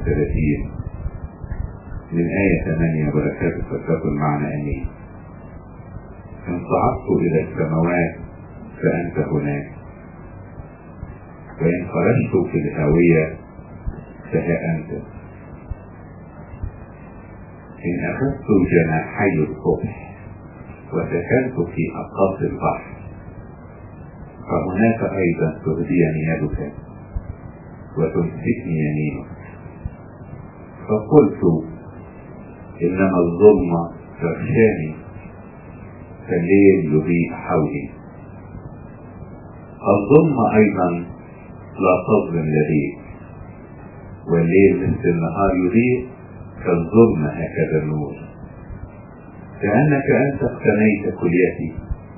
31 من آية 8 بركاته فتكن معنا أمين إن صعدت إلى السماوات فأنت هناك وإن خرجت في الهاوية فها أنت إن أخذت جناحي الصبح وسكنت في أقاصي البحر فهناك أيضا تهديني يدك وتمسكني يمينك فقلت إنما الظلمة تغشاني فالليل يضيء حولي الظلمة أيضا لا تظلم لديك والليل مثل النهار يضيء كالظلمة هكذا النور كأنك أنت اقتنيت كليتي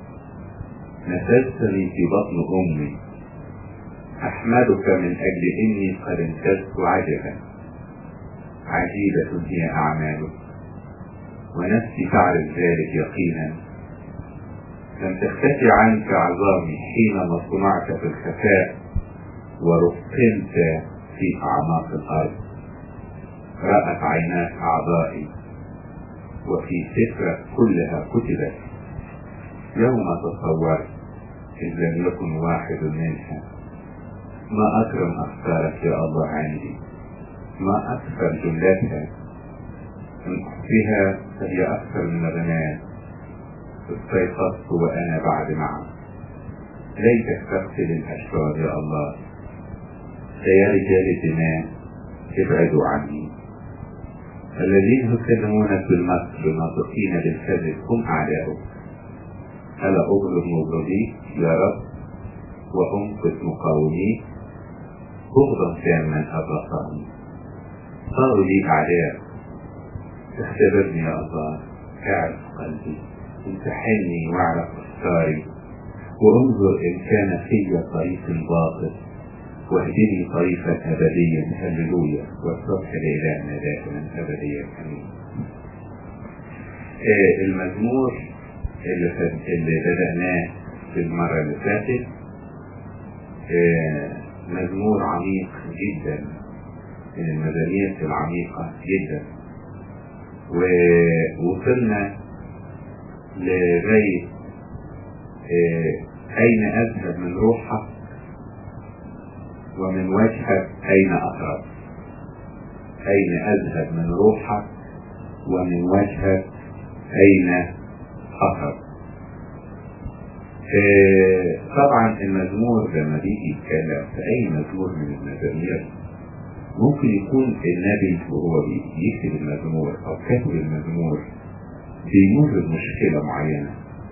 نسجتني في بطن أمي أحمدك من أجل إني قد انتجت عجبا عجيبة هي أعمالك ونفسي تعرف ذلك يقينا لم تختفي عنك عظامي حينما صنعت في الخفاء ورقمت في أعماق الأرض رأت عيناك أعضائي وفي سفرك كلها كتبت يوم تصورت إذ لم يكن واحد منها ما أكرم أفكارك يا الله عندي ما أكثر جملتها إن أخفيها فهي أكثر من الغناء استيقظت وأنا بعد معه ليتك تغسل الأشرار يا الله فيا رجال الدماء ابعدوا عني الذين يكلمونك بالمكر ناطقين بالكذب هم أعداؤك ألا أغلب مبغضيك يا رب وأنقذ مقاوميك بغضا تاما أبرصهم صاروا لي أعداء اختبرني يا الله اعرف قلبي امتحني واعرف أفكاري وانظر إن كان في طريق باطل واهدني طريقا أبديا هللويا والصبح لإلهنا دائما أبديا أمين آه المزمور اللي, فد... اللي بدأناه في المرة اللي فاتت آه مزمور عميق جدا من المزامير العميقة جدا ووصلنا لغاية آه أين أذهب من روحك ومن وجهك أين أهرب أين أذهب من روحك ومن وجهك أين أهرب آه طبعا المزمور لما بيجي يتكلم في أي مزمور من المزامير ممكن يكون النبي وهو بيكتب المزمور أو كاتب المزمور بيمر بمشكلة معينة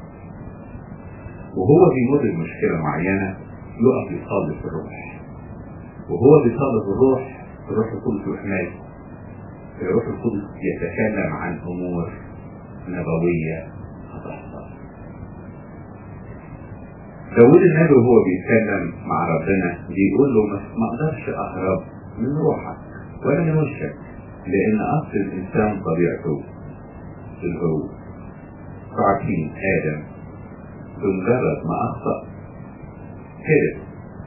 وهو بيمر بمشكلة معينة يقف يصلي في الروح وهو بيصلي في الروح الروح القدس يحمل الروح القدس يتكلم عن أمور نبوية هتحصل داود النبي وهو بيتكلم مع ربنا بيقول له ما اقدرش اهرب من روحك ولا من وشك لان اصل الانسان طبيعته الهو عارفين ادم بمجرد ما اخطا هرب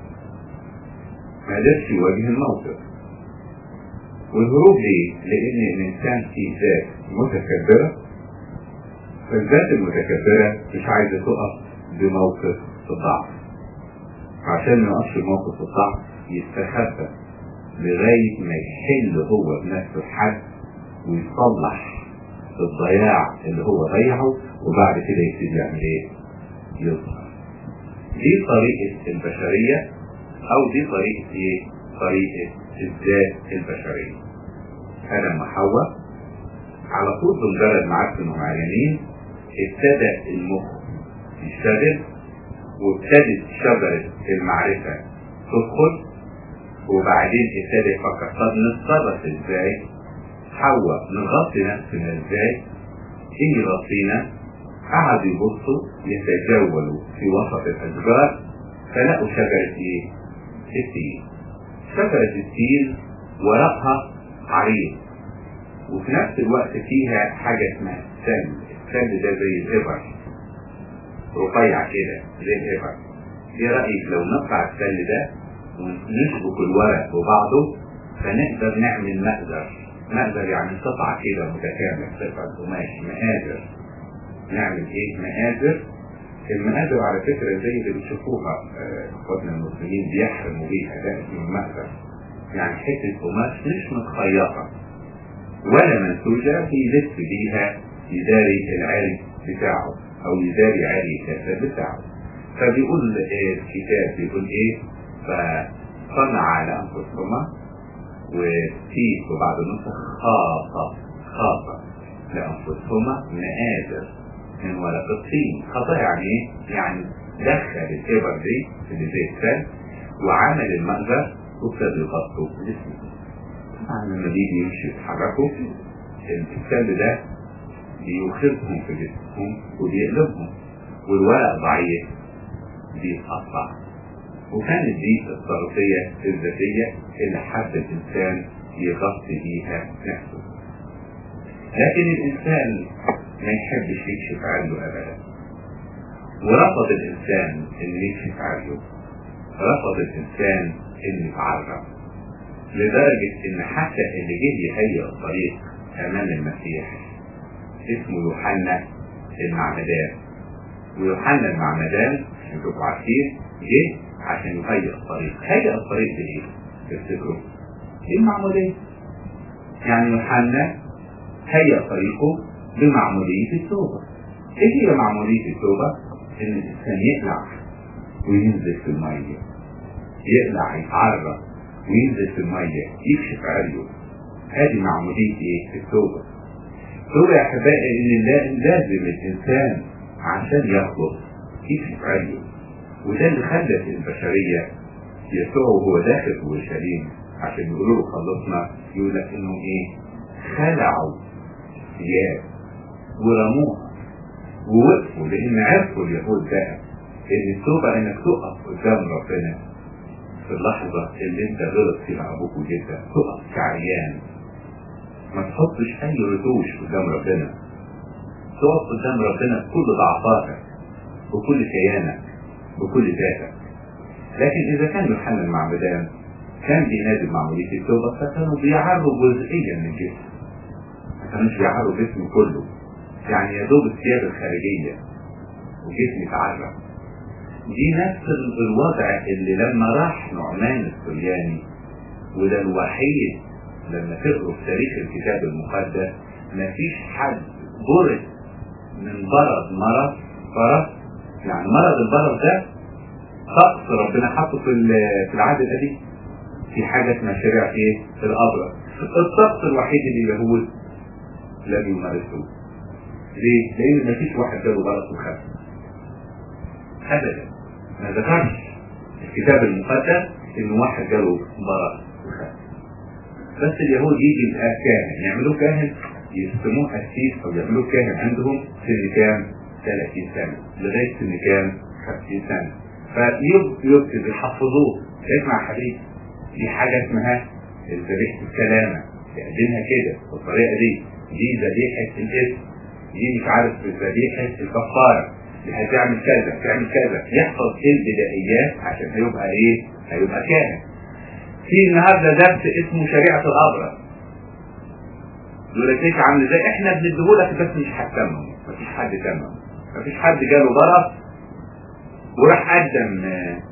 ما قدرش يواجه الموقف والهروب ليه؟ لان الانسان فيه ذات متكبره فالذات المتكبره مش عايزه تقف بموقف الضعف عشان ما يقفش موقف الضعف يستخبى لغاية ما يحل هو بنفسه الحد ويصلح الضياع اللي هو ضيعه وبعد كده يبتدي يعمل ايه؟ يظهر. دي طريقة البشرية أو دي طريقة ايه؟ طريقة الذات البشرية. آدم وحواء على طول بمجرد ما عرفوا انهم عيانين ابتدى المخ يشتغل وابتدت شجرة المعرفة تدخل وبعدين ابتدى يفكر طب نتصرف ازاي؟ حواء نغطي نفسنا ازاي؟ ايه يغطينا؟ قعدوا يبصوا يتجولوا في وسط الاشجار فلقوا شجرة ايه؟ التين. شجرة التين ورقها عريض وفي نفس الوقت فيها حاجة اسمها السل، السل ده زي الإبر رفيع كده زي الإبر. ايه رأيك لو نقطع السل ده ونشبك الورق ببعضه فنقدر نعمل مقدر مقدر يعني قطعة كده متكامل قطعة قماش مقادر نعمل ايه مقادر المقادر على فكرة زي اللي بتشوفوها اخواتنا المسلمين بيحرموا بيها ده اسمه المقدر يعني حتة قماش مش متخيطة ولا منسوجة بيلف بيها يداري العالي بتاعه او يداري عالي الكاسة بتاعه فبيقول إيه الكتاب بيقول ايه فصنع على انفسهما وفي في بعض النسخ خاصة خاصة لانفسهما مقادر من ورق الطين خطأ يعني ايه؟ يعني دخل الإبر دي اللي زي السل وعمل المأجر وابتدى يغطوا جسمه طبعا لما بيجي يمشي يتحركوا السل ده بيوخرهم في جسمهم وبيقلبهم والورق ضعيف بيتقطع وكانت دي الطرفية الذاتية اللي حب الإنسان يغطي بيها نفسه لكن الإنسان ما يحبش يكشف عنه أبدا ورفض الإنسان إنه يكشف عنه رفض الإنسان إنه يتعرف لدرجة إن حتى اللي جه يهيئ الطريق أمام المسيح اسمه يوحنا المعمدان ويوحنا المعمدان انتوا عارفين جه عشان يهيئ الطريق هيئ الطريق بايه؟ تفتكروا؟ ايه المعمودية؟ يعني يوحنا هيئ طريقه بمعمودية التوبة ايه هي معمودية التوبة؟ ان الانسان يقلع وينزل في المية يقلع يتعرف وينزل في المية يكشف عريه هذه معمودية ايه؟ التوبة التوبة يا احبائي ان لازم الانسان عشان يخلص يكشف عريه وده اللي خلت البشرية يسوع وهو داخل في اورشليم عشان يقولوا له خلصنا يقول لك انه ايه؟ خلعوا ثياب ورموها ووقفوا لان عرفوا اليهود ده ان التوبه انك تقف قدام ربنا في اللحظه اللي انت غلط فيها ابوك وجدك تقف كعريان ما تحطش اي رتوش قدام ربنا تقف قدام ربنا بكل ضعفاتك بكل كيانك بكل ذاتك لكن اذا كان يوحنا المعمدان كان بينادي معمودية التوبة فكانوا بيعروا جزئيا من الجسم ما كانوش بيعروا جسمه كله يعني يا دوب الثياب الخارجية وجسم يتعرى دي نفس الوضع اللي لما راح نعمان السرياني وده الوحيد لما تقروا في تاريخ الكتاب المقدس مفيش حد برد من برد مرض فرس يعني مرض البرد ده طقس ربنا حطه في في العهد القديم في حاجة اسمها شريعة ايه؟ الأبرص الطقس الوحيد اللي اليهود لم يمارسوه ليه؟ لأن مفيش واحد جاله برص وخف أبدا ما ذكرش الكتاب المقدس إن واحد جاله برص وخف بس اليهود يجي الكاهن يعملوه كاهن يسموه قسيس أو يعملوه كاهن عندهم سن كام؟ 30 سنة لغاية سن كام؟ 50 سنة فيبتدوا يحفظوه اسمع يا حبيبي دي حاجة اسمها ذبيحة السلامة يقدمها كده بالطريقة دي دي ذبيحة الاسم دي مش عارف ذبيحة الكفارة دي هتعمل كذا تعمل كذا يحفظ ايه البدائيات عشان هيبقى ايه هيبقى كامل في النهارده درس اسمه شريعة الأبرص دول عامل ازاي احنا بنديهولك بس مش هتتمم مفيش حد تمم مفيش حد جاله برص وراح قدم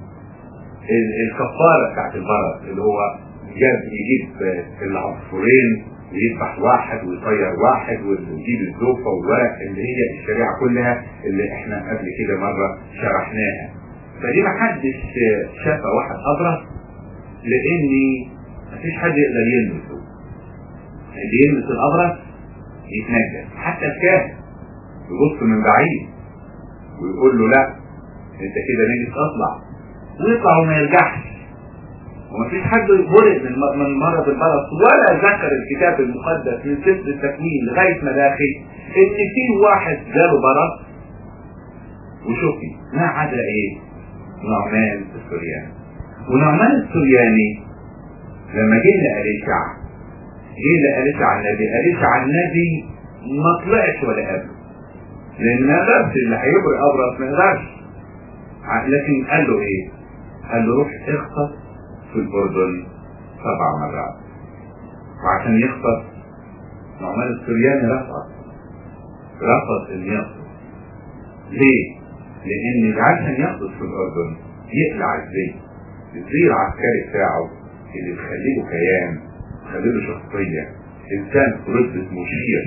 الكفاره بتاعت البرص اللي هو جاب يجيب العصفورين ويذبح واحد ويطير واحد ويجيب الزوفه والورق اللي هي الشريعه كلها اللي احنا قبل كده مره شرحناها فدي ما حدش شافها واحد ابرص لان مفيش حد يقدر يلمسه اللي يلمس الابرص يتنجس حتى الكاهن يبص من بعيد ويقول له لا انت كده نجس اطلع ويطلع وما يرجعش ومفيش حد ولد من من مرض البرص ولا ذكر الكتاب المقدس من سفر التكوين لغايه ما داخل ان في واحد جاله برص وشوفي ما عدا ايه؟ نعمان السورياني ونعمان السورياني لما جه لأليشع جه لأليشع النبي أليشع النبي ما طلعش ولا قبله لان ما يقدرش اللي هيبرئ ابرص ما يقدرش لكن قال له ايه؟ قال له روح اغطس في الاردن سبع مرات وعشان يخطب نعمان السرياني رفض رفض ان يخطب ليه؟ لان عشان يخطب في الاردن يقلع الزي الزي العسكري بتاعه اللي بيخليه كيان بيخليه شخصية انسان رتبة مشير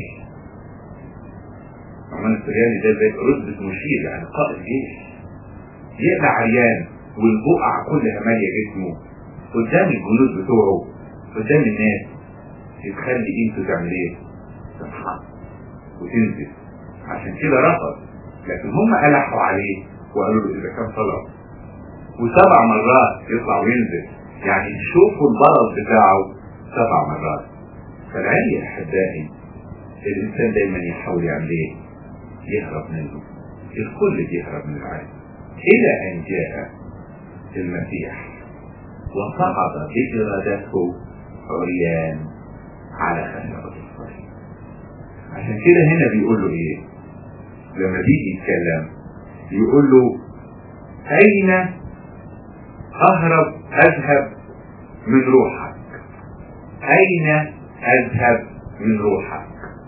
نعمان السرياني ده زي رتبة مشير يعني قائد جيش يقلع عريان والبقع كلها مالية جسمه قدام الجنود بتوعه قدام الناس يتخلي ايده تعمل ايه؟ تنحط وتنزل عشان كده رفض لكن هم ألحوا عليه وقالوا له إذا كان طلب وسبع مرات يطلع وينزل يعني شوفوا البلد بتاعه سبع مرات فالعلي يا أحبائي الإنسان دايما يحاول يعمل إيه؟ يهرب منه الكل بيهرب من العالم إلى أن جاء المسيح وصعد بإرادته عريان على خشبة الصليب عشان كده هنا بيقول له ايه لما بيجي يتكلم يقول له اين اهرب اذهب من روحك اين اذهب من روحك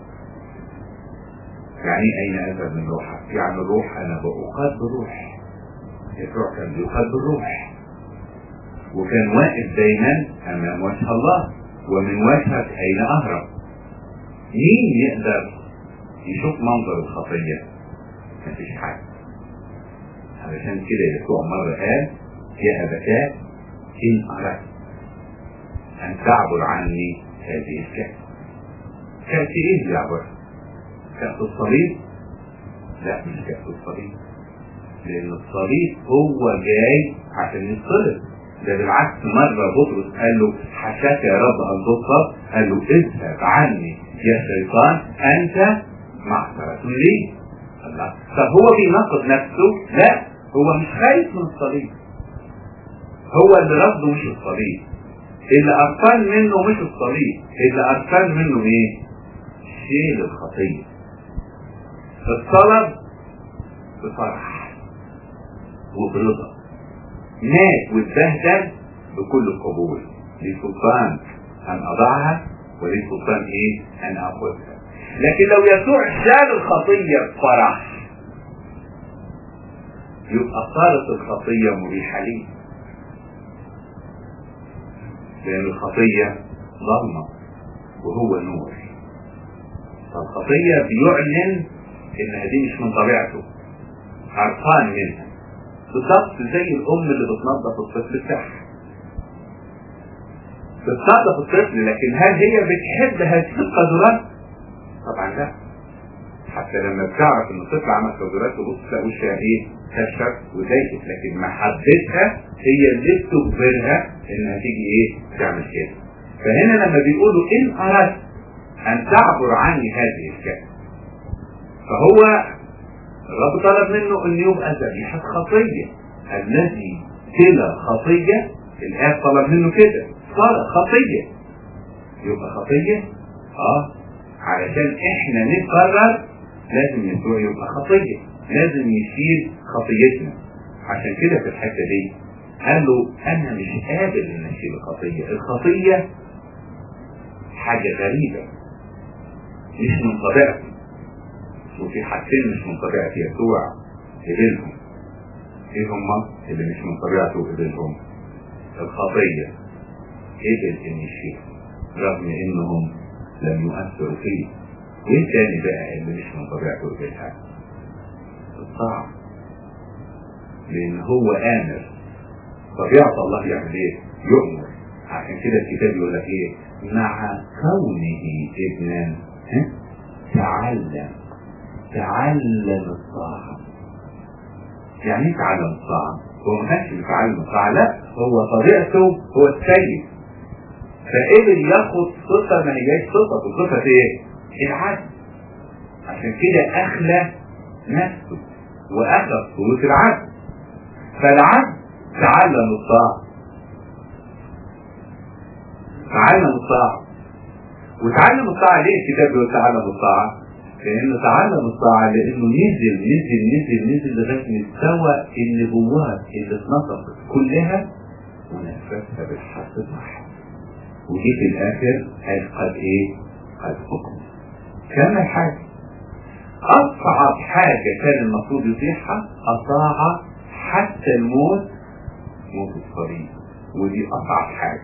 يعني اين اذهب من روحك يعني الروح انا بأقاد بروح يسوع كان بيقاد بالروح وكان واقف دايما امام وجه الله ومن وجهك اين اهرب مين يقدر يشوف منظر الخطية مفيش حد علشان كده يسوع مرة قال يا أبتاه إن أردت أن تعبر عني هذه الكأس كأس إيه يعبر؟ كأس الصليب؟ لا مش كأس الصليب لأن الصليب هو جاي عشان يتصلب ده بالعكس مرة بطرس قال له حشاك يا رب أن تصلب قال له اذهب عني يا شيطان أنت معصرة لي الله طب هو بيناقض نفسه لا هو مش خايف من الصليب هو اللي رفضه مش الصليب اللي أرسل منه مش الصليب اللي أرسل منه ايه شيل الخطية الطلب بفرح وبرضا مات واتبهدل بكل قبول لي سلطان ان اضعها ولي سلطان ايه ان اخذها لكن لو يسوع شال الخطية بفرح يبقى صارت الخطية مريحة ليه لأن الخطية ظلمة وهو نور فالخطية بيعلن إنها دي مش من طبيعته عرفان منها بالظبط زي الأم اللي بتنظف الطفل بتاعها بتنظف الطفل لكن هل هي بتحب هذه القدرات؟ طبعا لا حتى لما بتعرف ان الطفل عمل قدرات تبص تلاقي وشها ايه؟ كشف وضايقت لكن محبتها هي اللي بتجبرها انها تيجي ايه؟ تعمل كده. فهنا لما بيقولوا ان اردت ان تعبر عني هذه الكأس فهو الرب طلب منه ان يبقى ذبيحة خطية الذي بلا خطية الآب طلب منه كده صار خطية يبقى خطية اه علشان احنا نقرر لازم يسوع يبقى خطية لازم يشيل خطيتنا عشان كده في الحتة دي قال له انا مش قابل ان اشيل الخطية الخطية حاجة غريبة مش من طبيعتي وفي حاجتين مش من طبيعة يسوع قبلهم ايه هما اللي مش من طبيعته قبلهم الخطية قبل ان يشيل رغم انهم لم يؤثروا فيه وايه تاني بقى اللي مش من طبيعته قبلها الطاعة لان هو امر طبيعة الله يعمل ايه يؤمر عشان كده الكتاب يقول لك ايه مع كونه ابنا تعلم تعلم الطاعة يعني ايه تعلم الطاعة هو ما كانش بيتعلم الطاعة لا هو طبيعته هو السيد فقبل ياخد صفة ما هياش صفة صفة ايه؟ العدل عشان كده اخلى نفسه واخذ صورة العدل فالعدل تعلم الطاعة تعلم الطاعة وتعلم الطاعة ليه الكتاب بيقول تعلم الطاعة؟ لأنه تعلم الطاعة لأنه نزل نزل نزل نزل لغاية مستوى النبوات اللي اتنطقت كلها ونفذها بالحرف الواحد. وجي في الاخر قال قد ايه قد حكم كمل حاجة اصعب حاجة كان المفروض يطيعها اطاع حتى الموت موت الصليب ودي اصعب حاجة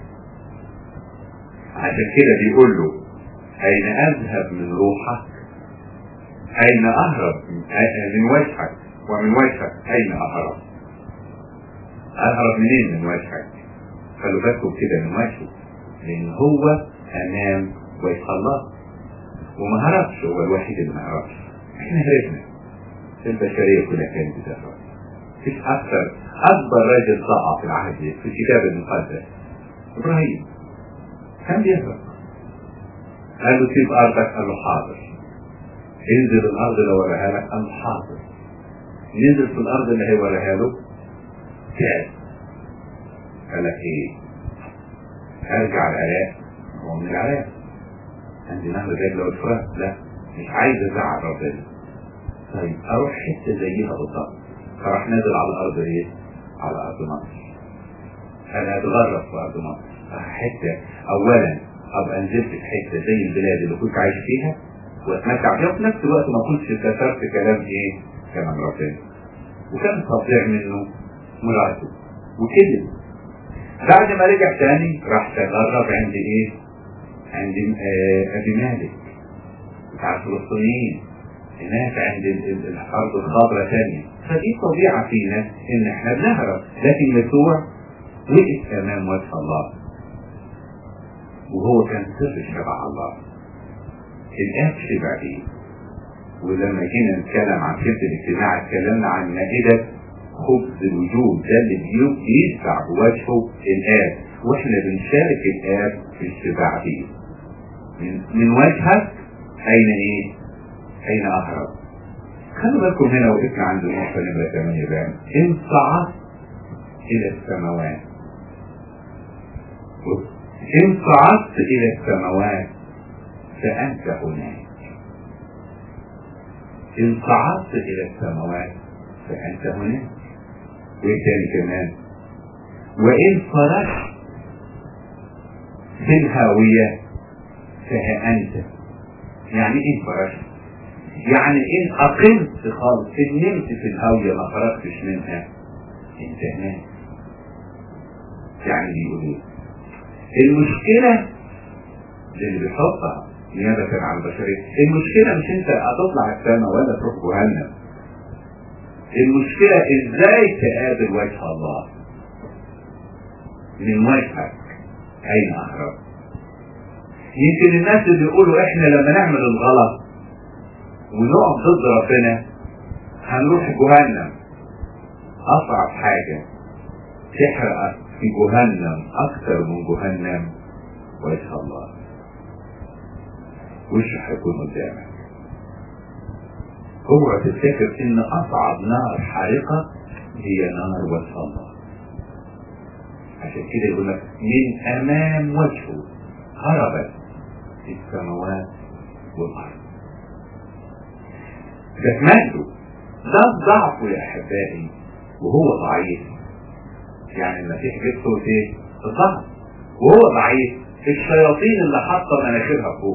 عشان كده بيقول له اين اذهب من روحك اين اهرب من وجهك ومن وجهك اين اهرب اهرب منين من وجهك خلوا بالكم كده من وجهه لان هو امام وجه الله وما هربش هو الوحيد اللي ما هربش احنا هربنا البشريه كلها كانت بتهرب مفيش اكثر اكبر راجل ضاع في العهد في الكتاب المقدس ابراهيم كان بيهرب قال له سيب ارضك قال له حاضر انزل الارض اللي وراها لك قال له حاضر نزل في الارض اللي هي وراها له تعب قال لك ايه ارجع العراق هو من العراق عندي نهر دجلة والفرات لا مش عايز ازعل ربنا طيب اروح حته زيها بالظبط فراح نازل على الارض ايه على ارض مصر انا اتغرب في ارض مصر حته اولا ابقى نزلت في حته زي البلاد اللي كنت عايش فيها واتمتع فيها وفي نفس الوقت ما كنتش كسرت كلام ايه كلام ربنا وكان تطيع منه مراته وكده بعد ما رجع تاني راح تغرب عند ايه عند آه ابي مالك بتاع الفلسطينيين هناك عند الارض الخضراء تانية فدي طبيعة فينا ان احنا بنهرب لكن يسوع وقف امام وجه الله وهو كان سر شبع الله الاب شبع بيه ولما جينا نتكلم عن فكرة الاجتماع اتكلمنا عن مائدة خبز الوجود ده اللي بيشبع بوجهه الآب واحنا بنشارك الآب في الشبع بيه من, من وجهك أين إيه؟ أين أهرب؟ خلوا بالكم هنا وقفنا عند النقطة نمرة 8 بقى إن صعدت إلى السماوات إن صعدت إلى السماوات فأنت هناك إن صعدت إلى السماوات فأنت هناك وإيه تاني كمان وإن فرشت في الهاوية فها أنت يعني إيه فرشت يعني إن أقمت خالص إن نمت في الهاوية ما خرجتش منها أنت هناك يعني بيقول إيه المشكلة اللي بيحطها نيابة عن البشرية المشكلة مش انت هتطلع السماء ولا تروح جهنم المشكلة ازاي تقابل وجه الله من وجهك اين اهرب يمكن الناس اللي بيقولوا احنا لما نعمل الغلط ونقف ضد ربنا هنروح جهنم اصعب حاجة تحرق في جهنم اكثر من جهنم وجه الله وش هيكون قدامك اوعى تفتكر ان اصعب نار حارقة هي نار وجه الله عشان كده يقول لك من امام وجهه هربت السماوات والارض ده مجده ده ضعفه يا احبائي وهو ضعيف يعني المسيح جاب صوت ايه؟ الضعف وهو ضعيف الشياطين اللي حاطه مناخيرها فوق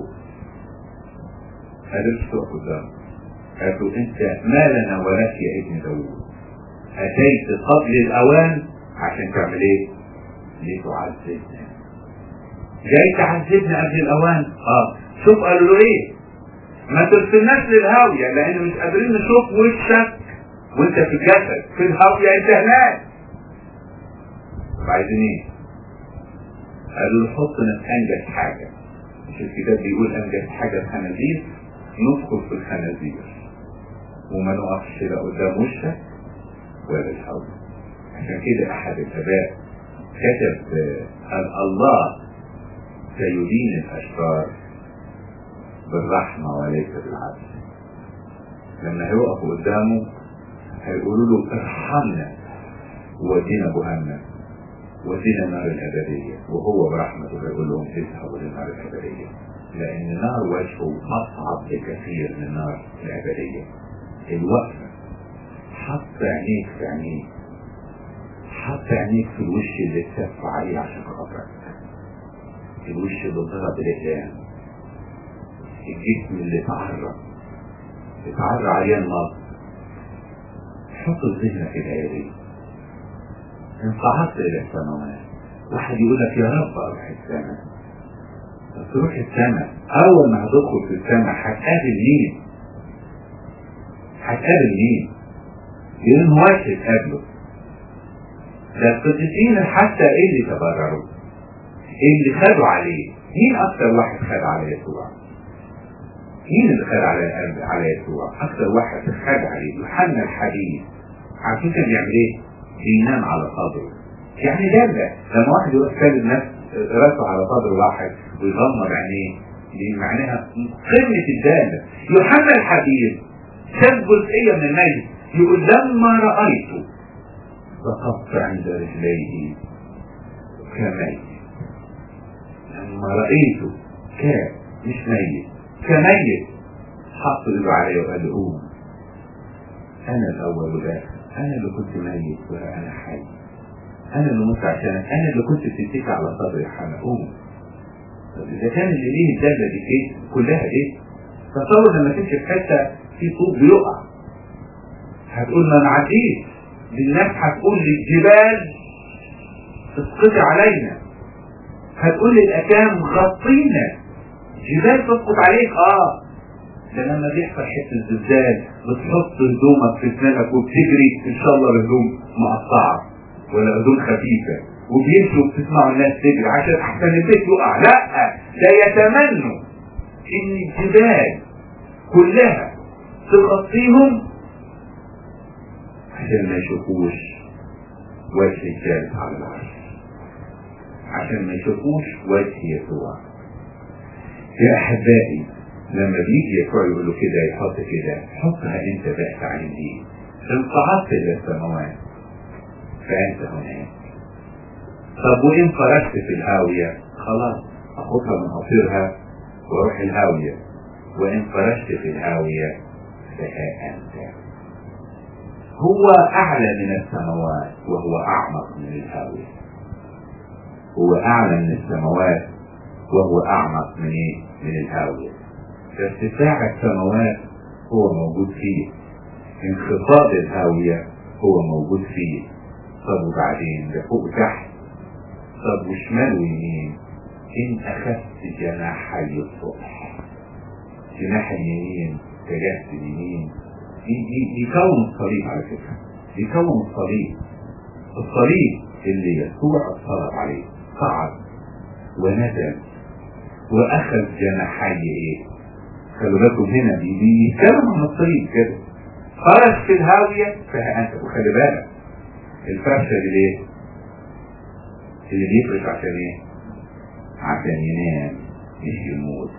قالت تقف قدامه قالت له انت ما لنا ولك يا ابن داوود اتيت قبل الاوان عشان تعمل ايه لتعذبنا جاي تعذبنا قبل الاوان اه شوف قالوا له ايه ما ترسلناش للهاوية لان مش قادرين نشوف وشك وانت في الجسد في الهاوية انت هناك عايزين ايه قالوا له حطنا في انجز حاجة مش الكتاب بيقول انجز حاجة الخنازير ندخل في الخنازير وما نقفش لا قدام وشك ولا الحول عشان كده احد الاباء كتب قال الله سيدين الاشرار بالرحمة وليس بالعدل لما هيوقفوا قدامه هيقولوا له ارحمنا ودينا جهنم ودينا النار الأبدية وهو برحمته هيقول لهم اذهبوا للنار الأبدية لأن نار وجهه أصعب بكثير من النار الأبدية الوقفة حط عينيك في عينيك حط عينيك في الوش اللي اتسف عليه عشان خاطرك الوش اللي ضرب الإقلام الجسم اللي اتعرى اتعرى عليه النار حط الذهن في الآية دي انصعدت إلى السماوات واحد يقول لك يا رب أروح السماء تروح السماء أول ما هتدخل في السماء هتقابل مين؟ هتقابل مين؟ لأن هواش تقابله ده القديسين حتى اللي تبرروا اللي خدوا عليه مين أكثر واحد خد على يسوع؟ مين اللي خد على على يسوع؟ أكثر واحد خد عليه يوحنا الحبيب عارفين كان بيعمل إيه؟ بينام على صدره يعني ده ده لما واحد يروح كلم نفس راسه على صدر واحد ويغمض عينيه دي معناها قمة الدالة يوحنا الحبيب شاف جزئية من الميت يقول لما رأيته سقطت عند رجليه كميت لما رأيته ك مش ميت كميت حط ايده عليه وقال له قوم انا الاول والاخر انا اللي كنت ميت وانا حي انا اللي مت عشانك انا اللي كنت بتتكي على صدري يا حنا قوم طب اذا كان اللي ليه الداله دي ايه كلها ايه تصور لما تمشي في حته في طوب بيقع هتقول ما نعديش الناس هتقول للجبال تسقط علينا هتقول للاكام غطينا جبال تسقط عليك اه ده لما بيحصل حته زلزال بتحط هدومك في اسنانك وبتجري ان شاء الله بهدوم مقطعه ولا هدوم خفيفه وبيمشوا وبتسمعوا الناس تجري عشان احسن البيت يقع لا ده يتمنوا ان الجبال كلها تغطيهم عشان ما يشوفوش وجه الجالس على العرش عشان ما يشوفوش وجه يسوع يا احبائي لما بيجي يسوع يقول له كده يحط كده حطها انت بقى تعليم دي ان صعدت الى السماوات فانت هناك طب وان خرجت في الهاوية خلاص اخدها من قصيرها واروح الهاوية وان خرجت في الهاوية فها انت هو اعلى من السماوات وهو اعمق من الهاوية هو اعلى من السماوات وهو اعمق من ايه من الهاوية ارتفاع السماوات هو موجود فيه انخفاض الهاوية هو موجود فيه طب وبعدين ده فوق تحت طب وشمال ويمين ان اخذت جناحي الصبح جناح اليمين اتجهت اليمين يكون الصليب على فكرة يكون الصليب الصليب اللي يسوع اتصلب عليه صعد ونزل واخذ جناحي ايه خلوا بالكم هنا بيتكلم عن الصليب كده خرج في الهاوية فها انت وخلي بالك الفرشة دي ليه اللي بيفرش عشان ايه عشان ينام مش يموت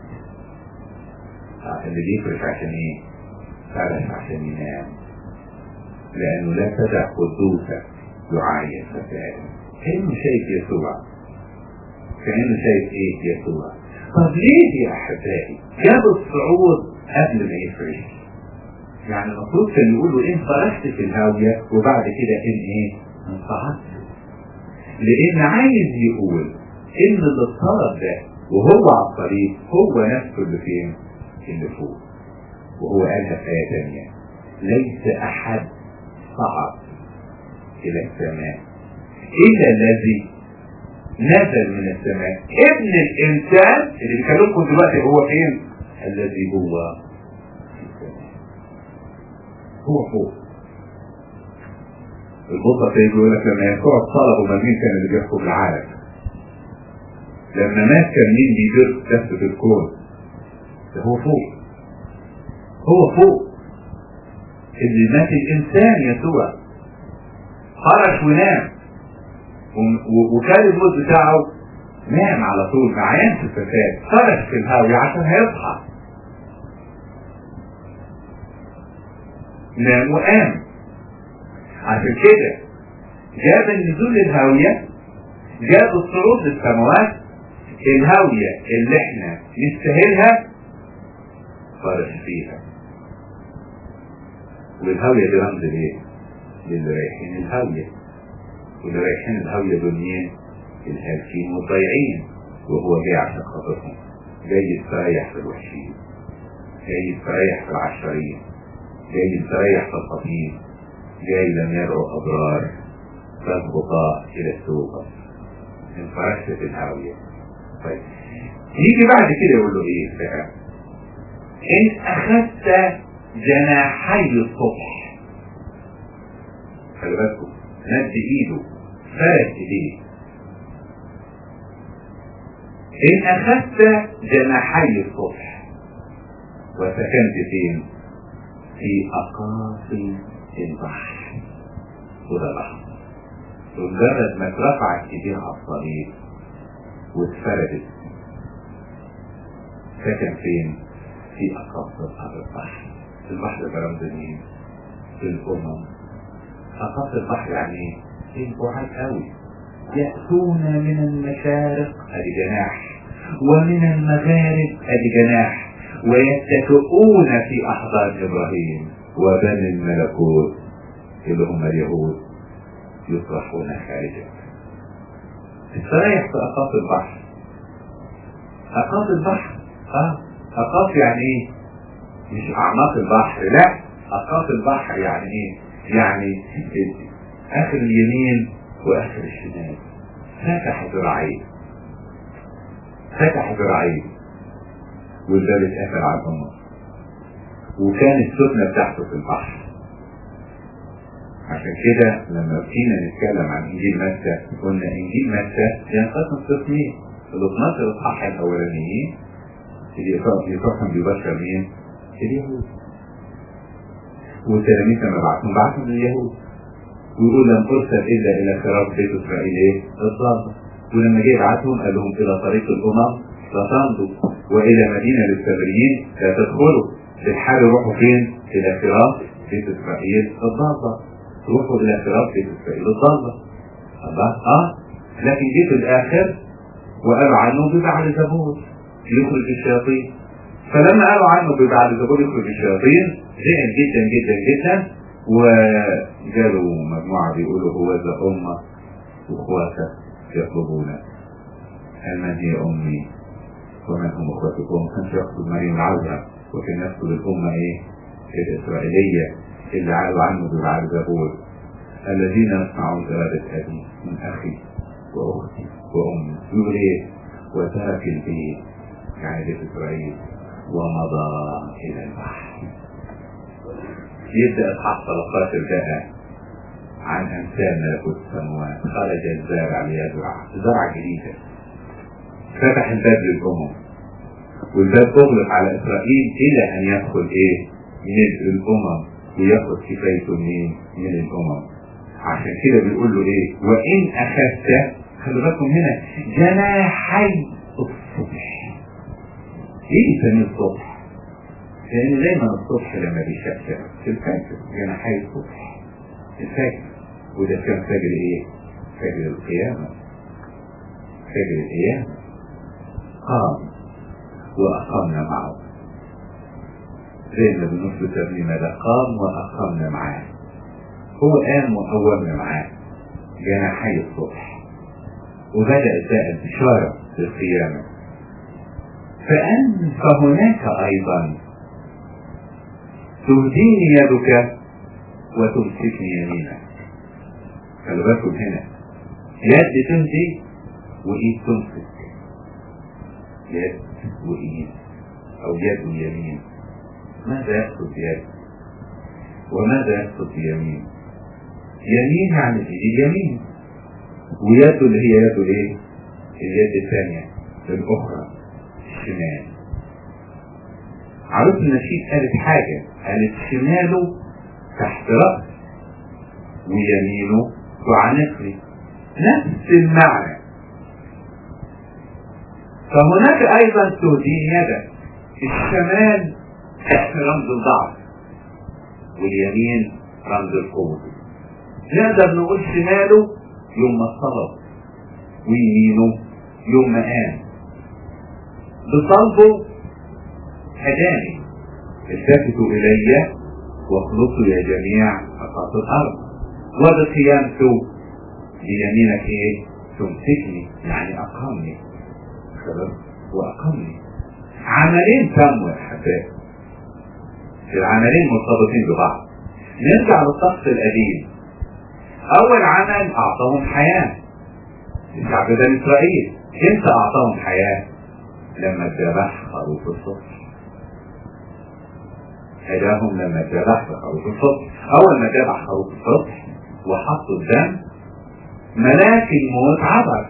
اللي بيفرش عشان ايه فرش عشان ينام لانه لا تدع قدوسك يعاين فسادا كانه شايف يسوع كانه شايف ايه يسوع طب ليه يا احبائي جاب الصعود قبل ما يفرش يعني المفروض كان يقولوا ان فرشت في الهاوية وبعد كده ان ايه انصعدت لان عايز يقول ان اللي اتصرف ده وهو على الطريق هو نفسه اللي فين اللي فوق وهو قالها في آية تانية ليس أحد صعد إلى السماء إلا الذي نزل من السماء ابن الإنسان اللي بيكلمكم دلوقتي هو فين؟ الذي هو في السماء هو فوق البطة تيجي يقول لك لما يسوع اتصلب امال مين كان اللي بيحكم العالم؟ لما مات كان مين بيدير دفة الكون؟ ده هو فوق هو فوق اللي مات الانسان يسوع خرج ونام وكان الموت بتاعه نام على طول ما عينش الفساد خرج في الهاوية عشان هيصحى نام وقام عشان كده جاب النزول للهاوية جاب الصعود للسماوات الهاوية اللي احنا نستاهلها خرج فيها والهاوية دي رمز ليه؟ للي رايحين الهاوية واللي رايحين الهاوية دول مين؟ الهالكين والضايعين وهو جاي عشان خاطرهم جاي يستريح في الوحشين جاي يستريح في العشرين جاي يستريح في الخطيب جاي لم يدعو أبرار بل خطاء إلى التوبة من فرشة الهاوية طيب يجي بعد كده يقول له إيه بقى إن أخذت جناحي الصبح خلي بالكم مد إيده فرد إيديه إن أخذت جناحي الصبح وسكنت فين؟ في أقاصي البحر وده بحر بمجرد ما اترفعت ايديها على الصليب واتفردت سكن فين؟ في أقاصي البحر البحر ده رمز مين؟ الأمم أقاصي البحر يعني ايه؟ بعاد قوي يأتون من المشارق ادي جناح ومن المغارب ادي جناح ويتكئون في احضان ابراهيم وبني الملكوت اللي هم اليهود يطرحون خارجا استريح في اقاصي البحر اقاصي البحر اه اقاصي يعني ايه مش اعماق البحر لا اقاصي البحر يعني ايه يعني اخر اليمين واخر الشمال فتح ذراعيه فتح ذراعيه والباب اتقفل على الامه وكان السفنه بتاعته في البحر عشان كده لما جينا نتكلم عن انجيل متى قلنا انجيل متى ينقسم قسمين ال 12 اصحاح الاولانيين اللي يفهم ببشر مين؟ اليهود والتلاميذ لما بعتهم بعتهم لليهود ويقول لم ارسل الا الى خراف بيت اسرائيل ايه؟ الضاله ولما جه يبعتهم قال لهم الى طريق الامم لا تمضوا والى مدينه للسامريين لا تدخلوا في الحال روحوا فين؟ الى خراف بيت اسرائيل الضاله روحوا الى خراف بيت اسرائيل الضاله الله اه لكن جه في الاخر وقالوا عنه ببعل زبور يخرج الشياطين فلما قالوا عنه ببعل زبور يخرج الشياطين زعل جدا جدا جدا وجالوا مجموعة بيقولوا هو ذا أمة وإخواتك يطلبونك هل من هي أمي ومن هم إخوتكم كانش يقصد مريم العذراء وكان يقصد الأمة إيه الإسرائيلية اللي قالوا عنه ببعل زبور الذين يصنعون إرادة أبي من أخي وأختي وأمي يقول إيه وترك البيت يعني بيت إسرائيل ومضى إلى البحر يبدأ الحق 13 بقى عن أمثال ملكوت السماوات خرج الزارع ليزرع زرع جديدة فتح الباب للأمم والباب أغلق على إسرائيل إلى أن يدخل إيه من الأمم وياخد كفايته منين من الأمم عشان كده بيقول له إيه وإن أخذت خلي بالكم هنا جناحي الصبح ليه يسميه الصبح؟ لأن دايما الصبح لما بيشقشق في الفجر جناحي الصبح الفجر وده كان فجر ايه؟ فجر القيامة فجر القيامة قام وأقمنا معه زي ما بنقول في الترنيمة ده قام وأقمنا معاه هو قام وقومنا معاه جناحي الصبح وبدأت بقى البشارة للقيامة فأن فهناك أيضا تهديني يدك وتمسكني يمينك خلي بالكم هنا يد تهدي وايد تمسك يد وايد او يد ويمين ماذا يقصد بيد وماذا يقصد بيمين يمين يعني الايد اليمين ويده اللي هي يده ايه اليد الثانية الاخرى الشمال عروس النشيد قالت حاجة قالت شماله تحت رأس ويمينه وعنقه نفس المعنى فهناك ايضا تهدين يدك الشمال رمز الضعف واليمين رمز القوة نقدر نقول شماله يوم ما اتصلب ويمينه يوم ما قام بصلبه هداني التفتوا الي واخلصوا يا جميع اقاط الارض وبقيامته بيمينك ايه تمسكني يعني اقامني كبر واقامني عملين تموا يا احبائي العملين مرتبطين ببعض نرجع للطقس القديم اول عمل اعطاهم حياه الشعب بني اسرائيل امتى اعطاهم حياه لما اتذبح خروف الصبح هداهم لما اتذبح خروف الصبح اول ما ذبح خروف الصبح وحطوا الدم ملاك الموت عبر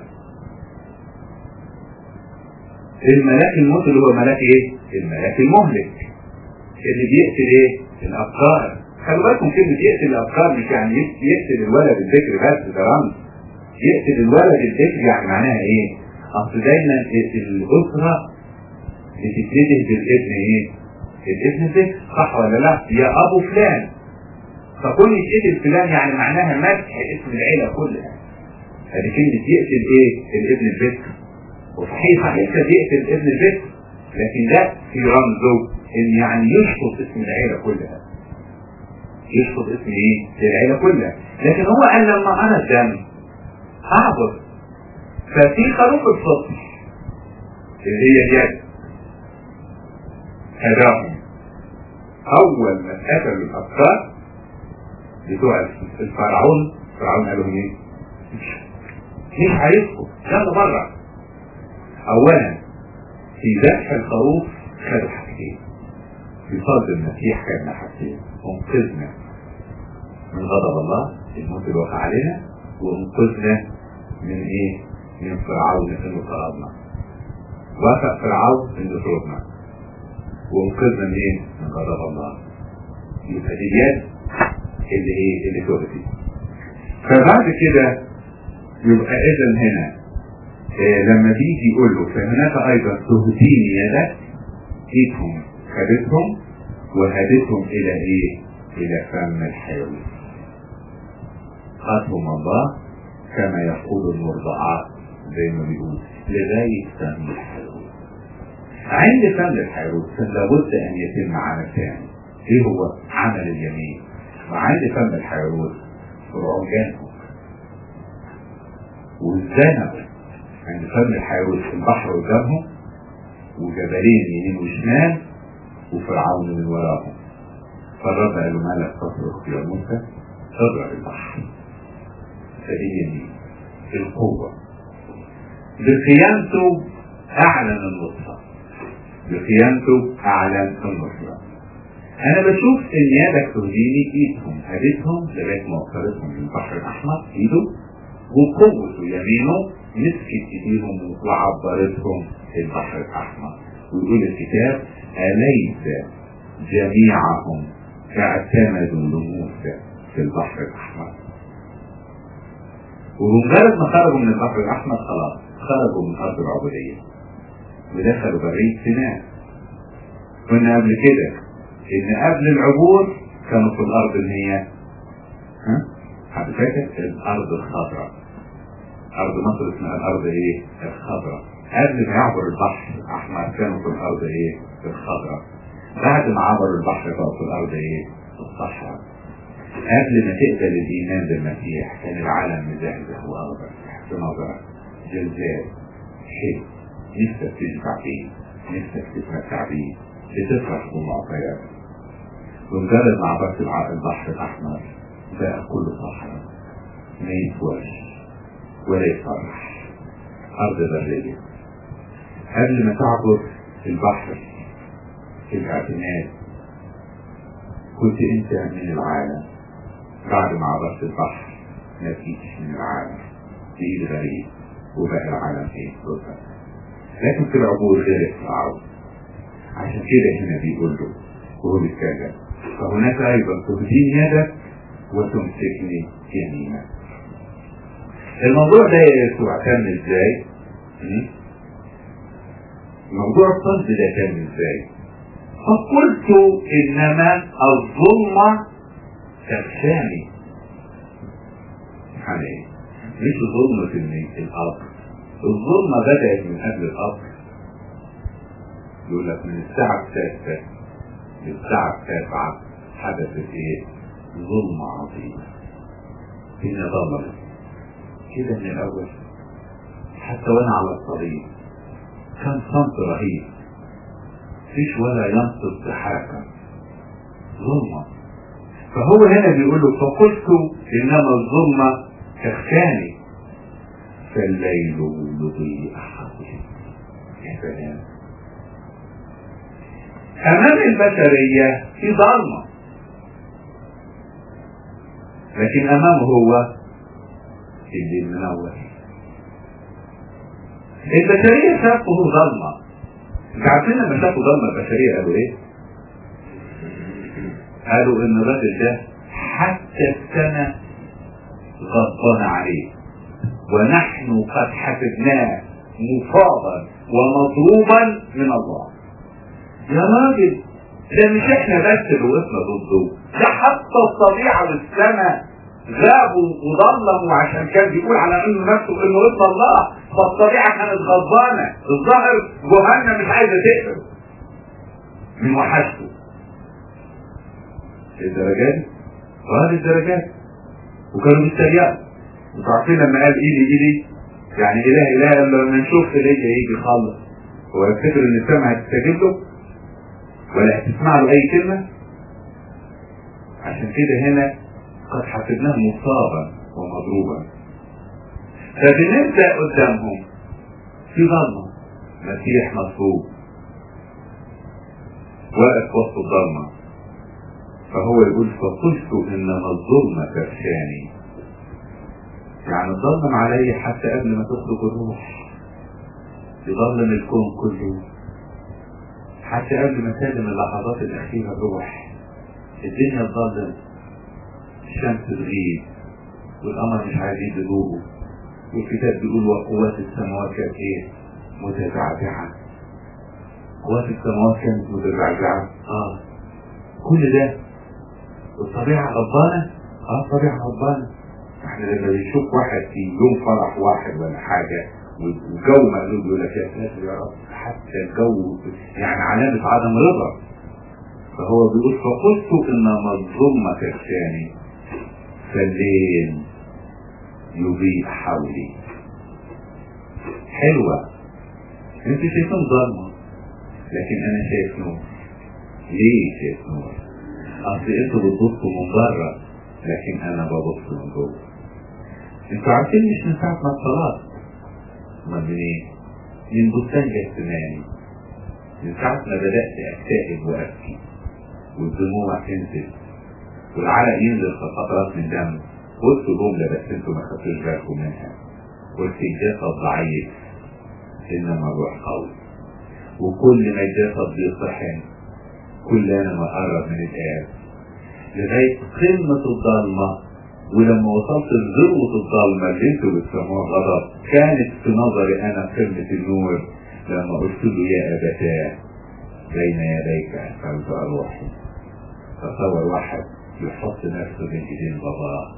الملاك الموت اللي هو ملاك ايه الملاك المهلك اللي بيقتل ايه الافكار خلي بالكم كلمة يقتل الافكار مش يعني يقتل الولد الفكر بس ده رمز يقتل الولد الفكر يعني معناها ايه اصل دايما الاسرة بتتنده بالابن ايه الابن فكر صح ولا لا يا ابو فلان فكل يتقتل فلان يعني معناها مسح اسم العيلة كلها هذه كلمة يقتل ايه الابن الفكر وصحيح صحيح يقتل ابن الفكر لكن ده في رمزه ان يعني يشفط اسم العيلة كلها يشفط اسم ايه العيلة كلها لكن هو قال لما انا الدم اعبر ففي خروف السطح اللي هي اليد هداهم اول ما قتلوا الافكار بتوع الفرعون فرعون قال لهم ايه مش عايزكم يلا بره اولا في ذبح الخروف خدوا حاجتين في صلب المسيح كان حاجتين انقذنا من غضب الله الموت اللي وقع علينا وانقذنا من ايه من فرعون انه طردنا وافق فرعون انه طردنا وانقذنا من ايه من غضب الله يبقى دي اليد اللي ايه اللي توقفت فبعد كده يبقى اذا هنا إيه لما بيجي يقول له فهناك ايضا تهديني يدك ايدهم خدتهم وهدتهم الى ايه الى فم الحيوان خاتهم الله كما يقول المرضعات زي ما بيقول لغاية فم الحيوان عند فم الحيوان لابد ان يتم عمل ثاني ايه هو عمل اليمين وعند فم الحيوان فرعون جانهم وازدنوا عند فم الحيوان في البحر قدامهم وجبلين يمين وشمال وفرعون من وراهم فالرب قال له مالك تصرخ يا موسى اضرب البحر فدي يمين القوة بقيامته أعلن النصرة بقيامته أعلن النصرة أنا بشوف إن يدك تهديني إيدهم هدتهم لغاية ما وصلتهم للبحر الأحمر إيده وقوته يمينه مسكت إيديهم وعبرتهم البحر الأحمر ويقول الكتاب أليس جميعهم اعتمدوا لموسى في البحر الأحمر وبمجرد ما خرجوا من البحر الأحمر خلاص خرجوا من أرض العبودية ودخلوا برية سيناء قلنا قبل كده إن قبل العبور كانوا في الأرض اللي هي ها؟ حد فاكر؟ الأرض الخضراء أرض مصر اسمها الأرض إيه؟ الخضراء قبل ما يعبر البحر الأحمر كانوا في الأرض إيه؟ الخضراء بعد ما عبروا البحر بقوا في الأرض إيه؟ الصحراء قبل ما تقبل الإيمان بالمسيح كان العالم مزهزه وأخضر في نظرك جلجال حلو نفسك تشبع فيه نفسك تتمتع بيه بتفرح بمعطيات ومجرد ما عبرت البحر الأحمر بقى كله صحراء ما يسواش ولا يفرح أرض برية قبل ما تعبر البحر في الاعتماد كنت انت من العالم بعد ما عبرت البحر ما فيش من العالم تقيل غريب وبقى العالم ايه رزق لكن في العبور غير الصعود عشان كده هنا بيقول له وهو بيتكلم فهناك ايضا تهديني يدك وتمسكني يمينك الموضوع ده يا يسوع كان ازاي؟ موضوع الصلب ده كان ازاي؟ فقلت انما الظلمة تغشاني يعني مش ظلمة الأرض الظلمة بدأت من قبل الأرض يقول لك من الساعة السادسة للساعة السابعة حدثت ايه؟ ظلمة عظيمة الدنيا ظلمت كده من الأول حتى وأنا على الطريق كان صمت رهيب فيش ولا ينطق بحركة ظلمة فهو هنا بيقول له فقلت انما الظلمة تخشاني فالليل يضيء حولي يا سلام امام البشرية في ظلمة لكن امامه هو اللي منور البشرية شافوا ظلمة انت عارفين لما شافوا ظلمة البشرية قالوا ايه؟ قالوا ان الراجل ده حتى السنة غضبان عليه ونحن قد حسبناه مصابا ومضروبا من الله يا راجل ده مش احنا بس اللي وقفنا ضده ده حتى الطبيعة والسماء غابوا وظلموا عشان كان بيقول على انه نفسه انه ابن الله فالطبيعة كانت غضبانة الظاهر جهنم مش عايزة تقبل من وحشته الدرجات وهذه الدرجات وكانوا بيتريقوا انتوا عارفين لما قال ايدي ايدي يعني اله اله لما نشوف ايدي يجي يخلص هو يفتكر ان السماء هتستجيب له ولا هتسمع له اي كلمه عشان كده هنا قد حسبناه مصابا ومضروبا فبنبدا قدامهم في ظلمه مسيح مصلوب واقف وسط الظلمه فهو يقول فقلت انما الظلمه تغشاني يعني ظلم علي حتى قبل ما تخرج الروح يظلم الكون كله حتى قبل ما تسلم اللحظات الأخيرة الروح الدنيا تظلم الشمس تغيب والقمر مش عايزين يدوبوا والكتاب بيقول وقوات السماوات كانت ايه؟ متزعزعة قوات السماوات كانت متزعزعة اه كل ده الطبيعة غضبانة اه الطبيعة غضبانة احنا لما بنشوف واحد في يوم فرح واحد ولا حاجة والجو مقلوب يقول لك يا ساتر يا رب حتى الجو يعني علامة عدم رضا فهو بيقول فقلت انما الظلمة تغشاني فالليل يضيء حولي حلوة انت شايفين ظلمة لكن انا شايف نور ليه شايف نور اصل انتوا بتبصوا من بره لكن انا ببص من جوه انتوا عارفين مش من ساعة ما الصلاة امال منين؟ من بستان جسماني من ساعة ما بدأت اكتئب وابكي والدموع تنزل والعرق ينزل في فترات من دم قلت جملة بس انتوا ما خدتوش بالكم منها قلت الجسد ضعيف انما الروح قوي وكل ما الجسد بيطحن كل انا ما قرب من الآب لغاية قمة الضلمة ولما وصلت لذروة الضلمة اللي انتوا بتسموها غضب كانت في نظري انا قمة النور لما قلت له يا ابتاه بين يديك اسألت اروحي تصور واحد يحط نفسه بين ايدين باباه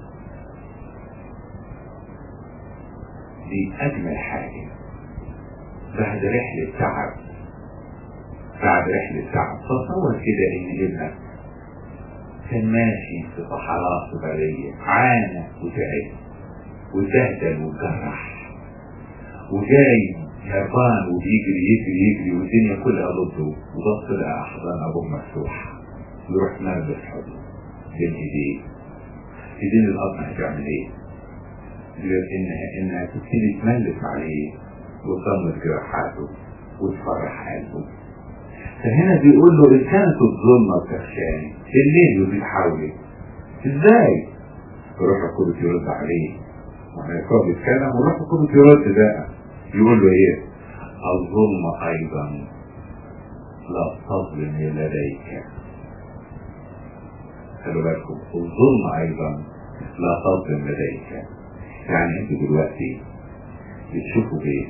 دي اجمل حاجة بعد رحلة تعب بعد رحلة تعب تصور كده ان ابنك كان ماشي في صحراء سبرية عانى وتعب وتهدل وتجرح وجاي هربان وبيجري يجري يجري والدنيا كلها ضده وبص لقى احضان ابوه مفتوحة يروح نرجس حضنه بين ايديه ايدين الاب هتعمل ايه؟ انها انها تبتدي تملك عليه وتضمد جراحاته وتفرح قلبه فهنا بيقول له ان كانت الظلمه تخشاني الليل يضيء حولي ازاي؟ الروح القدس يرد عليه واحنا يسوع بيتكلم والروح القدس يرد بقى يقول له ايه؟ الظلمه ايضا لا تظلم لديك خلوا بالكم الظلم ايضا لا تظلم لديك يعني انتوا دلوقتي بتشوفوا ايه؟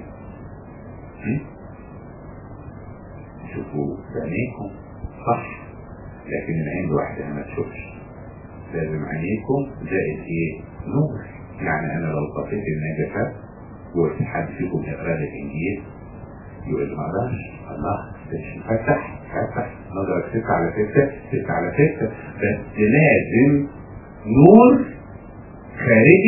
تشوفوا بعينيكم صح لكن العين لوحدها ما تشوفش لازم عينيكم زائد ايه؟ نور يعني انا لو طفيت النجفة وقلت حد فيكم يقرا لي الانجيل يقول لي ما اقدرش الله مش مفتح فتح نظرك ستة على ستة ستة على ستة بس لازم نور خارجي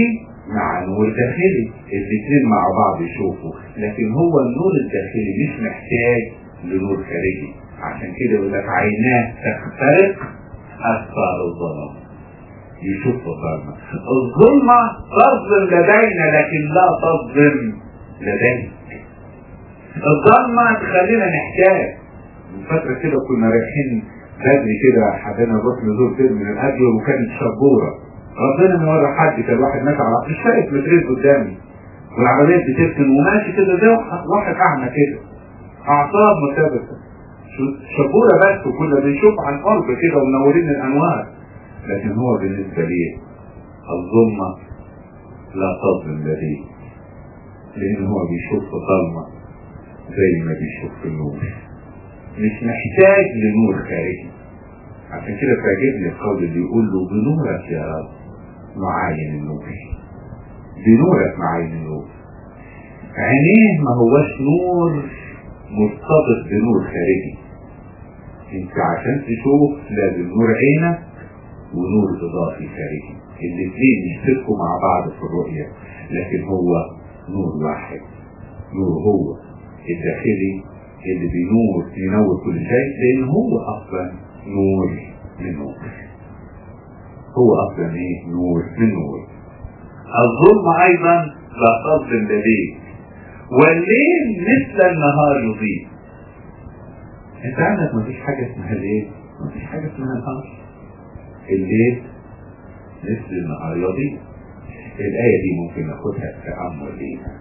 مع نور داخلي الاثنين مع بعض يشوفوا لكن هو النور الداخلي مش محتاج لنور خارجي عشان كده يقول لك عيناه تخترق أسفار الظلام يشوف الظلمة الظلمة تظلم لدينا لكن لا تظلم لديك الظلمة تخلينا نحتاج من فترة كده كنا رايحين بدري كده حبينا نروح نزور فيلم من الأجر وكانت شبورة ربنا من ورا حد كان واحد ماشي على مش شايف مترين قدامي والعربية بتركن وماشي كده زي واحد أعمى كده أعصاب مرتبطة شبورة بس وكنا بنشوف عن قرب كده ومنورين الأنوار لكن هو بالنسبة لي الظلمة لا تظلم لديه لأن هو بيشوف في ظلمة زي ما بيشوف في النور مش محتاج لنور خارجي عشان كده تعجبني القول اللي يقول له بنورك يا رب معاين النور بنورك معاين النور عينيه ما هوش نور مرتبط بنور خارجي انت عشان تشوف لازم نور عينك ونور اضافي خارجي الاثنين يشتركوا مع بعض في الرؤية لكن هو نور واحد نور هو الداخلي اللي بينور ينور كل شيء لان هو اصلا نور من نور هو اصلا ايه نور من نور الظلم ايضا لا تظلم لديك والليل مثل النهار يضيء انت عندك مفيش حاجة اسمها ليل مفيش حاجة اسمها نهار الليل مثل النهار يضيء الآية دي ممكن ناخدها تأمل ليها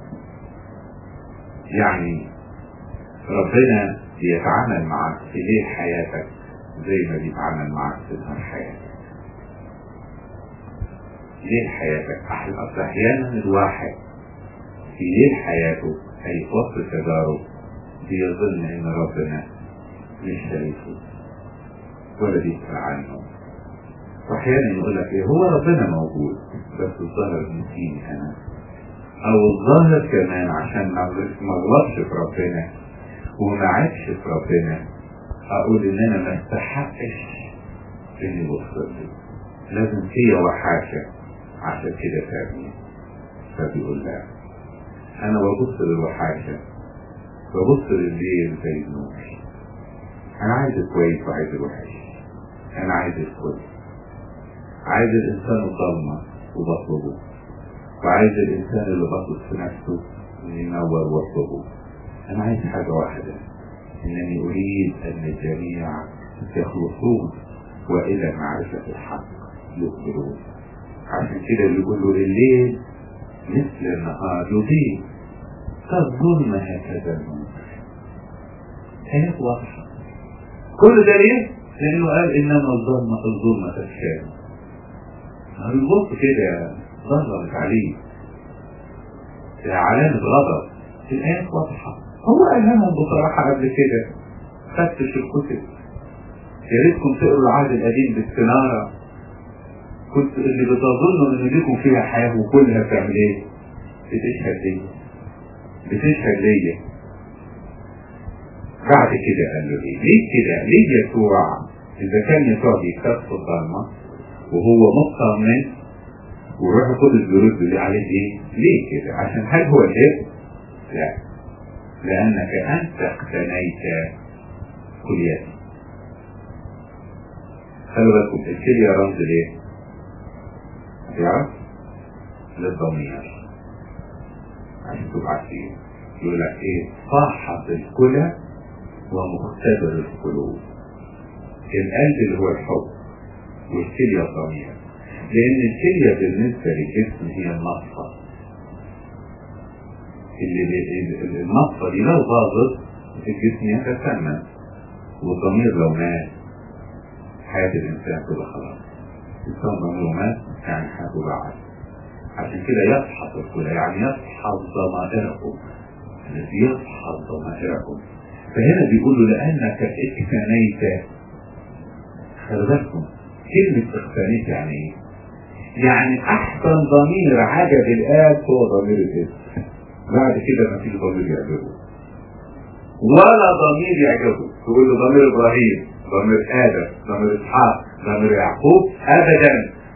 يعني ربنا بيتعامل معك في ليل حياتك زي ما بيتعامل معك في نهار حياتك ليل حياتك أحيانا الواحد في ليل حياته أي وسط تجارب بيظن إن ربنا مش شايفه ولا بيسأل عنه وأحيانا يقول لك إيه هو ربنا موجود بس الظاهر نسيني أنا أو الظاهر كمان عشان ما أغلطش في ربنا وما عدش في ربنا أقول إن أنا ما استحقش إني وصلت لازم فيا وحاشة عشان كده تابني فبيقول لا انا ببص للوحاشة ببص لليل زي النور انا عايز الكويس وعايز الوحش انا عايز الكل عايز الانسان الظلمة وبطلبه وعايز الانسان اللي بطلب في نفسه ينور واطلبه انا عايز حاجة واحدة انني اريد ان الجميع يخلصون والى معرفة الحق يقبلون عشان كده بيقول له الليل مثل النهار يضيء كالظلم هكذا النور آيات واضحة كل ده ليه؟ لأنه قال إنما الظلمة الظلمة تشكال هنبص كده ظلمت عليه علامة غضب الآيات واضحة هو قالها بصراحة قبل كده فتش الكتب يا ريتكم تقروا العهد القديم باستنارة كنت اللي بتظنوا ان ليكم فيها حياة وكلها بتعمل ايه بتشهد ليا بتشهد ليا بعد كده قال له ايه ليه كده ليه يسوع اذا كان يسوع بيكتب في الظلمة وهو مطمن وروح القدس بيرد لي عليه ايه ليه كده عشان هل هو الاب لا لانك انت اقتنيت كليتي خلوا بالكم الكلية رمز ليه تعرف للضمير عشان تبقى عارفين يقول لك ايه صاحب الكلى ومختبر القلوب القلب اللي هو الحب والكلية الضمير لان الكلية بالنسبة للجسم هي النصفة اللي النصفة دي لو باظت الجسم يتسمم والضمير لو مات حياة الإنسان تبقى خلاص الإنسان ضميره مات يعني حياته بعد عشان كده يفحص الكلى يعني يفحص ضمائركم الذي يفحص ضمائركم فهنا بيقول له لأنك اقتنيت خلي بالكم كلمة اقتنيت يعني ايه؟ يعني أحسن ضمير عجب الآب هو ضمير الابن بعد كده مفيش ضمير يعجبه ولا ضمير يعجبه تقول له ضمير إبراهيم ضمير آدم ضمير إسحاق ضمير يعقوب أبدا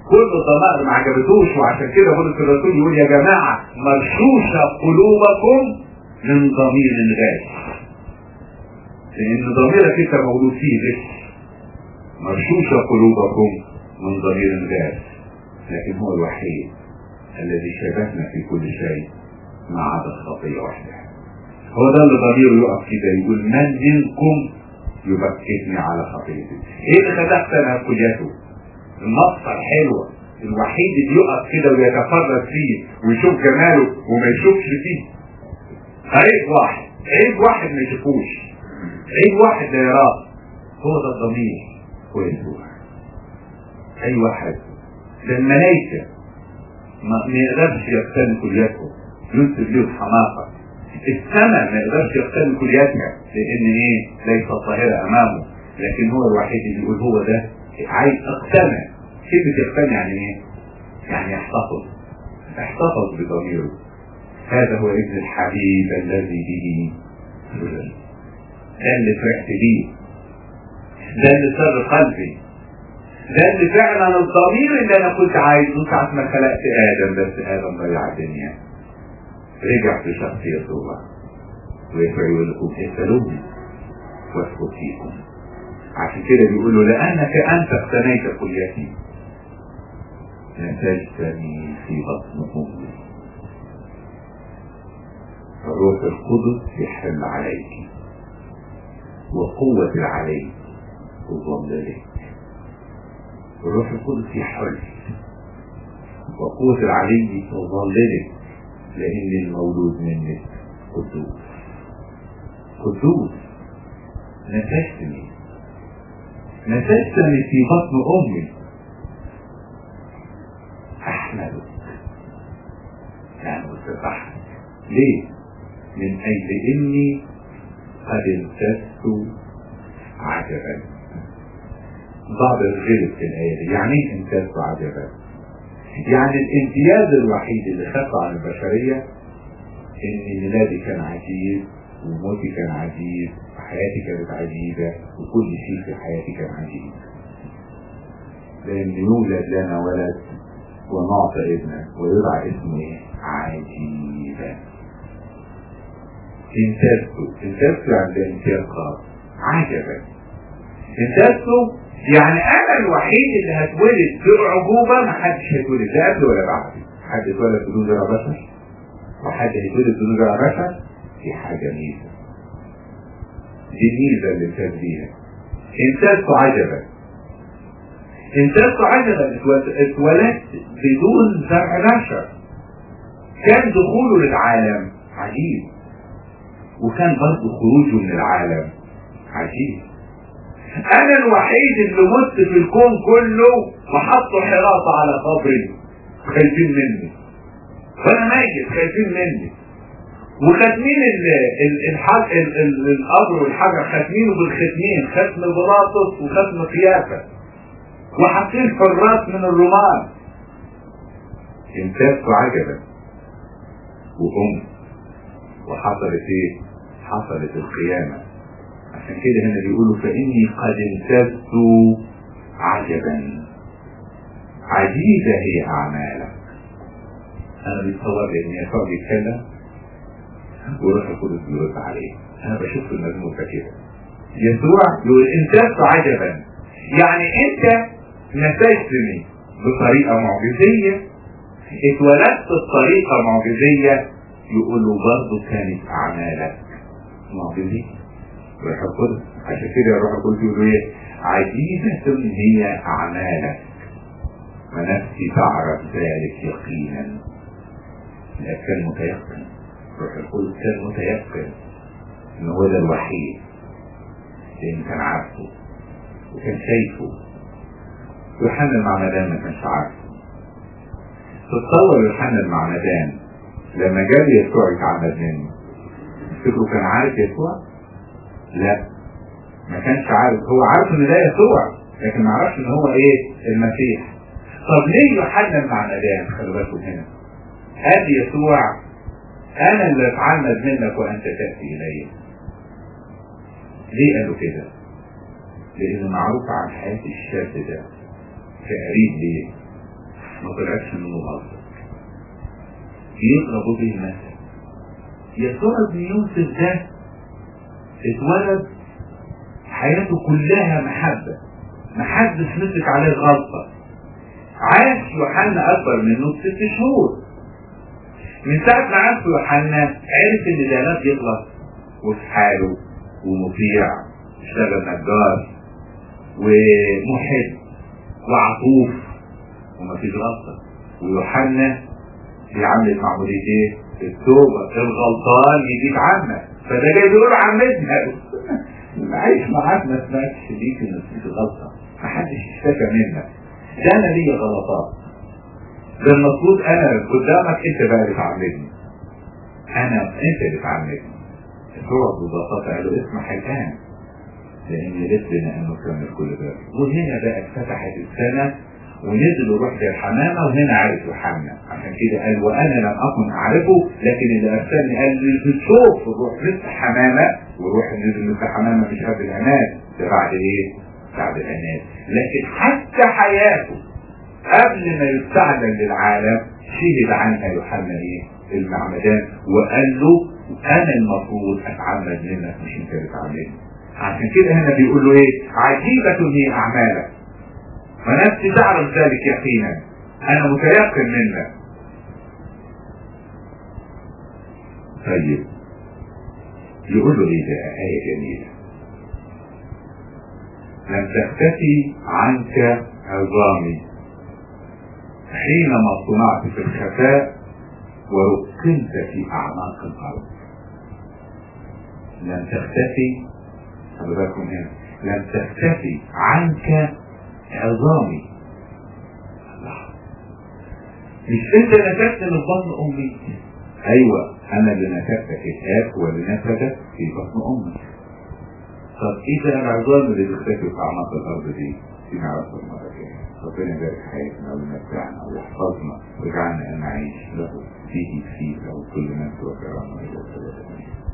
كل الضمائر ما عجبتوش وعشان كده بولس الرسول يقول يا جماعة مرشوشة قلوبكم من ضمير غاش لأن ضميرك أنت مولود فيه غش مرشوشة قلوبكم من ضمير غاش لكن هو الوحيد الذي شبهنا في كل شيء ما عدا الخطية وحدها هو ده اللي ضميره يقف كده يقول من منكم يبكتني على خطيئتي ايه اللي خلقت انا كليته النصة الحلوة الوحيد اللي يقف كده ويتفرج فيه ويشوف جماله وما يشوفش فيه عيب واحد عيب واحد ما يشوفوش عيب واحد لا يراه هو ده الضمير هو يسوع اي واحد ده الملائكة ما يقدرش يقتني كليته ينسب له الحماقة السماء ما يقدرش يقتني كلياتها لان ايه ليس ظاهرة امامه لكن هو الوحيد اللي يقول هو ده عايز اقتنع كلمة يقتنع يعني ايه يعني يحتفظ احتفظ بضميره هذا هو ابن الحبيب الذي به سجن ده اللي فرحت بيه ده اللي سر قلبي ده اللي فعلا الضمير اللي انا كنت عايزه ساعة ما خلقت ادم بس ادم ضيع الدنيا رجع في شخص يسوع ويسوع يقول لكم اسألوني واسكت فيكم عشان كده بيقول له لأنك أنت اقتنيت كليتي نتجتني في بطن أمي الروح القدس يحل عليك وقوة العلي تظللك الروح القدس يحل وقوة العلي تظللك لأن المولود منك قدوس قدوس نتجتني نتجتني في بطن أمي أحمدك يعني أسبحك ليه؟ من أجل إني قد امتزت عجبا بعض الغلب في الآية دي يعني ايه امتزت عجبا؟ يعني الامتياز الوحيد اللي خدته عن البشرية ان ميلادي كان عجيب وموتي كان عجيب وحياتي كانت عجيبة وكل شيء في حياتي كان عجيب لأن يولد لنا ولد ونعطى ابنا ويدعى اسمه ايه؟ عجيبا امتازته امتازته عند امتياز خاص عجبا امتازته يعني انا الوحيد اللي هتولد بعجوبة ما حدش هيتولد لا قبل ولا بعد حد اتولد بدون ذرة بشر وحد هيتولد بدون ذرة بشر دي حاجة ميزة دي الميزة اللي امتاز بيها امتازته عجبا امتازته عجبا اتولدت بدون زرع بشر كان دخوله للعالم عجيب وكان برضه خروجه من العالم عجيب انا الوحيد اللي مت في الكون كله وحطوا حراسة على قبري خايفين مني فانا ميت خايفين مني وختمين القبر والحجر ختمينه بالختمين ختم بلاطس وختم قيافة وحاطين حراس من الرومان امتازت عجبا وقمت وحصلت ايه حصلت القيامة عشان كده هنا بيقولوا فإني قد امتزت عجبا عجيبة هي أعمالك أنا بيتصور لي إن يسوع بيتكلم وروح القدس بيرد عليه أنا بشوف في المزمور ده كده يسوع يقول امتزت عجبا يعني أنت نتجتني بطريقة معجزية اتولدت بطريقة معجزية يقولوا برضه كانت أعمالك معجزية روح القدس عشان كده الروح القدس يقول ايه عجيبة هي أعمالك ونفسي تعرف ذلك يقينا لا كان متيقن روح القدس كان متيقن ان هو ده الوحيد لان كان عارفه وكان شايفه يوحنا المعمدان ما كانش عارفه تتصور يوحنا المعمدان لما جاب يسوع يتعمد منه تفتكروا كان عارف يسوع؟ لا ما كانش عارف هو عارف ان ده يسوع لكن ما عرفش ان هو ايه المسيح طب ليه يوحنا المعمدان خلي بالكم هنا قال يسوع انا اللي اتعمد منك وانت تاتي الي ليه قالوا كده لان معروف عن حياه الشاب ده كقريب ليه ما طلعتش منه غلطة يضربوا به مثل يسوع ابن يوسف ده اتولد حياته كلها محبة محدش مسك عليه غلطة عاش يوحنا أكبر منه بست شهور من ساعة ما عاش يوحنا عرف إن ده ناس يغلط وفي حاله ومطيع اشتغل نجار ومحب وعطوف ومفيش غلطة ويوحنا بيعمل معمودية ايه؟ التوبة الغلطان يجيب عمك فده جاي بيقول عمتنا عايش معاك ما سمعتش ليك ان فيك غلطة محدش اشتكى منك ده انا ليا غلطات ده المفروض انا قدامك انت بقى اللي تعملني انا انت اللي تعملني الصورة ببساطة قالوا اسمح الان لان يريد لنا ان نكمل كل ذلك وهنا بقى اتفتحت السنة ونزل روح زي الحمامة وهنا عرف يوحنا عشان كده قال وانا لم اكن اعرفه لكن اللي ارسلني قال لي بتشوف الروح مثل حمامة والروح نزل مثل حمامة مش قبل الانات ده بعد ايه؟ بعد الانات لكن حتى حياته قبل ما يستعلن للعالم شهد عنها يوحنا ايه؟ المعمدان وقال له انا المفروض اتعمد منك مش انت اللي تعملني عشان كده هنا بيقول له ايه؟ عجيبة هي اعمالك ونفسي تعرف ذلك يقينا انا متيقن منك طيب يقول له ايه بقى آية جميلة لم تختفي عنك عظامي حينما صنعت في الخفاء وركنت في اعماق الارض لم تختفي خلي بالكم هنا لم تختفي عنك عظامي الله مش انت نكبت من بطن امي ايوه انا اللي نكبتك الاب واللي نكبتك في بطن امك طب اذا العظام اللي بتختفي في اعماق الارض دي دي نعرفها المره الجايه ربنا يبارك حياتنا ويمتعنا ويحفظنا ويجعلنا نعيش له فيه فيه او كل من توفى الى الابد